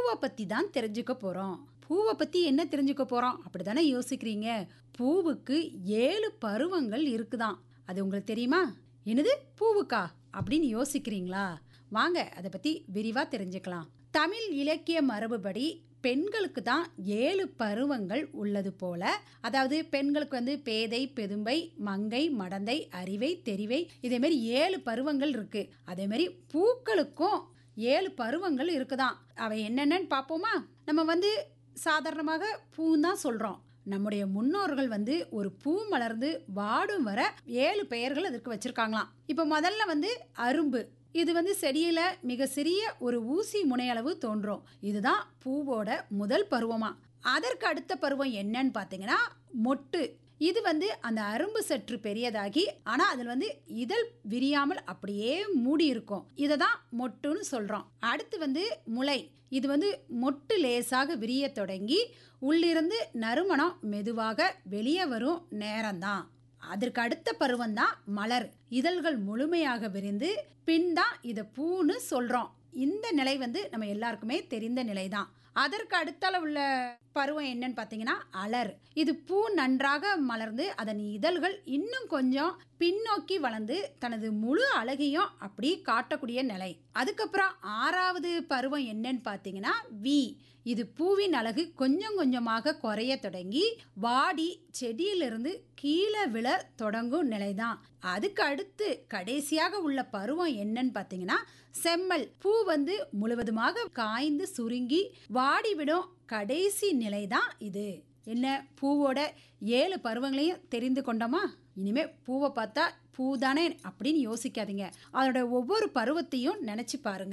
பூவை பற்றி தான் தெரிஞ்சுக்க போகிறோம் பூவை பற்றி என்ன தெரிஞ்சுக்க போகிறோம் அப்படி தானே யோசிக்கிறீங்க பூவுக்கு ஏழு பருவங்கள் இருக்குதாம் அது உங்களுக்கு தெரியுமா என்னது பூவுக்கா அப்படின்னு யோசிக்கிறீங்களா வாங்க அதை பற்றி விரிவாக தெரிஞ்சுக்கலாம் தமிழ் இலக்கிய மரபுபடி பெண்களுக்கு தான் ஏழு பருவங்கள் உள்ளது போல அதாவது பெண்களுக்கு வந்து பேதை பெதும்பை மங்கை மடந்தை அறிவை தெரிவை இதேமாரி ஏழு பருவங்கள் இருக்கு அதேமாரி பூக்களுக்கும் ஏழு பருவங்கள் இருக்குதாம் அவை என்னென்னு பார்ப்போமா நம்ம வந்து சாதாரணமாக பூ தான் சொல்கிறோம் நம்முடைய முன்னோர்கள் வந்து ஒரு பூ மலர்ந்து வாடும் வர ஏழு பெயர்கள் அதற்கு வச்சிருக்காங்களாம் இப்போ முதல்ல வந்து அரும்பு இது வந்து செடியில மிக சிறிய ஒரு ஊசி முனையளவு தோன்றும் இதுதான் பூவோட முதல் பருவமா அதற்கு அடுத்த பருவம் என்னன்னு பார்த்தீங்கன்னா மொட்டு இது வந்து அந்த அரும்பு சற்று பெரியதாகி ஆனா அதில் வந்து இதழ் விரியாமல் அப்படியே மூடி இருக்கும் இதை தான் மொட்டுன்னு சொல்றோம் அடுத்து வந்து முளை இது வந்து மொட்டு லேசாக விரிய தொடங்கி உள்ளிருந்து நறுமணம் மெதுவாக வெளியே வரும் நேரம்தான் அதற்கு அடுத்த பருவம் தான் மலர் இதழ்கள் முழுமையாக விரிந்து பின் தான் இதை பூன்னு சொல்றோம் இந்த நிலை வந்து நம்ம எல்லாருக்குமே தெரிந்த நிலை தான் அதற்கு அடுத்தால உள்ள பருவம் என்னன்னு பார்த்தீங்கன்னா அலர் இது பூ நன்றாக மலர்ந்து அதன் இதழ்கள் இன்னும் கொஞ்சம் பின்னோக்கி வளர்ந்து தனது முழு அழகையும் அப்படி காட்டக்கூடிய நிலை அதுக்கப்புறம் ஆறாவது பருவம் என்னன்னு பார்த்தீங்கன்னா வி இது பூவின் அழகு கொஞ்சம் கொஞ்சமாக குறைய தொடங்கி வாடி செடியிலிருந்து கீழே விழ தொடங்கும் நிலைதான் அதுக்கு அடுத்து கடைசியாக உள்ள பருவம் என்னன்னு பார்த்தீங்கன்னா செம்மல் பூ வந்து முழுவதுமாக காய்ந்து சுருங்கி வாடிவிடும் கடைசி நிலை தான் இது என்ன பூவோட ஏழு பருவங்களையும் தெரிந்து கொண்டோமா இனிமே பூவை பார்த்தா பூ தானே அப்படின்னு யோசிக்காதீங்க அதோட ஒவ்வொரு பருவத்தையும் நினைச்சு பாருங்க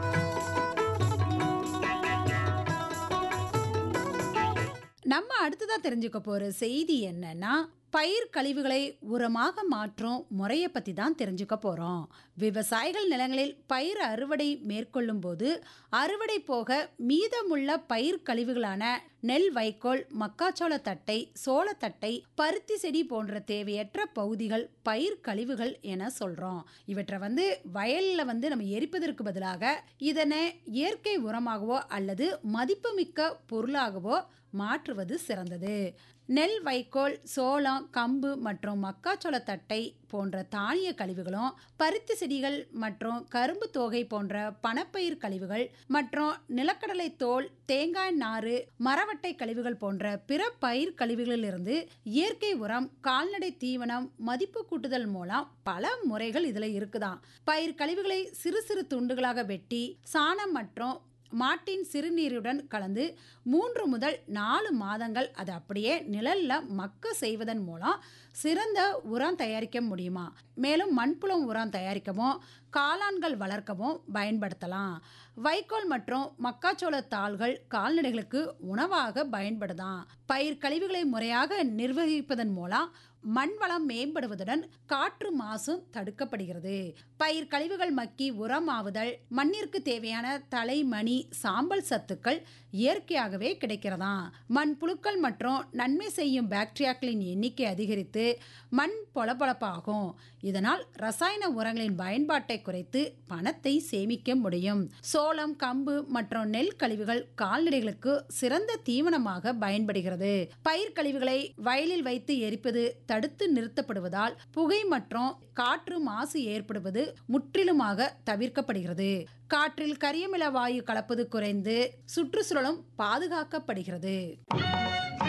நம்ம அடுத்ததா தெரிஞ்சுக்க போற செய்தி என்னன்னா பயிர் கழிவுகளை உரமாக மாற்றும் முறையை பற்றி தான் தெரிஞ்சுக்க போகிறோம் விவசாயிகள் நிலங்களில் பயிர் அறுவடை மேற்கொள்ளும் போது அறுவடை போக மீதமுள்ள பயிர் கழிவுகளான நெல் வைக்கோல் மக்காச்சோள தட்டை சோளத்தட்டை பருத்தி செடி போன்ற தேவையற்ற பகுதிகள் பயிர் கழிவுகள் என சொல்கிறோம் இவற்றை வந்து வயலில் வந்து நம்ம எரிப்பதற்கு பதிலாக இதனை இயற்கை உரமாகவோ அல்லது மதிப்புமிக்க பொருளாகவோ மாற்றுவது சிறந்தது நெல் வைக்கோல் சோளம் கம்பு மற்றும் மக்காச்சோள தட்டை போன்ற தானிய கழிவுகளும் பருத்தி செடிகள் மற்றும் கரும்பு தோகை போன்ற பணப்பயிர் கழிவுகள் மற்றும் நிலக்கடலை தோல் தேங்காய் நாறு மரவட்டை கழிவுகள் போன்ற பிற பயிர் கழிவுகளிலிருந்து இயற்கை உரம் கால்நடை தீவனம் மதிப்பு கூட்டுதல் மூலம் பல முறைகள் இதில் இருக்குதாம் பயிர் கழிவுகளை சிறு சிறு துண்டுகளாக வெட்டி சாணம் மற்றும் மாட்டின் சிறுநீருடன் கலந்து மூன்று முதல் நாலு மாதங்கள் அது அப்படியே நிழல்ல மக்க செய்வதன் மூலம் சிறந்த உரம் தயாரிக்க முடியுமா மேலும் மண்புலம் உரம் தயாரிக்கவும் காளான்கள் வளர்க்கவும் பயன்படுத்தலாம் வைக்கோல் மற்றும் மக்காச்சோள தாள்கள் கால்நடைகளுக்கு உணவாக பயன்படுதாம் பயிர் கழிவுகளை முறையாக நிர்வகிப்பதன் மூலம் மண் வளம் மேம்படுவதுடன் காற்று மாசும் தடுக்கப்படுகிறது பயிர் கழிவுகள் மக்கி உரமாவுதல் மண்ணிற்கு தேவையான தலை மணி சாம்பல் சத்துக்கள் இயற்கையாகவே கிடைக்கிறதாம் மண் புழுக்கள் மற்றும் நன்மை செய்யும் பாக்டீரியாக்களின் எண்ணிக்கை அதிகரித்து மண் பொலப்பொலப்பாகும் இதனால் ரசாயன உரங்களின் பயன்பாட்டை குறைத்து பணத்தை சேமிக்க முடியும் சோளம் கம்பு மற்றும் நெல் கழிவுகள் கால்நடைகளுக்கு சிறந்த தீவனமாக பயன்படுகிறது பயிர் கழிவுகளை வயலில் வைத்து எரிப்பது தடுத்து நிறுத்தப்படுவதால் புகை மற்றும் காற்று மாசு ஏற்படுவது முற்றிலுமாக தவிர்க்கப்படுகிறது காற்றில் கரியமில வாயு கலப்பது குறைந்து சுற்றுச்சூழலும் பாதுகாக்கப்படுகிறது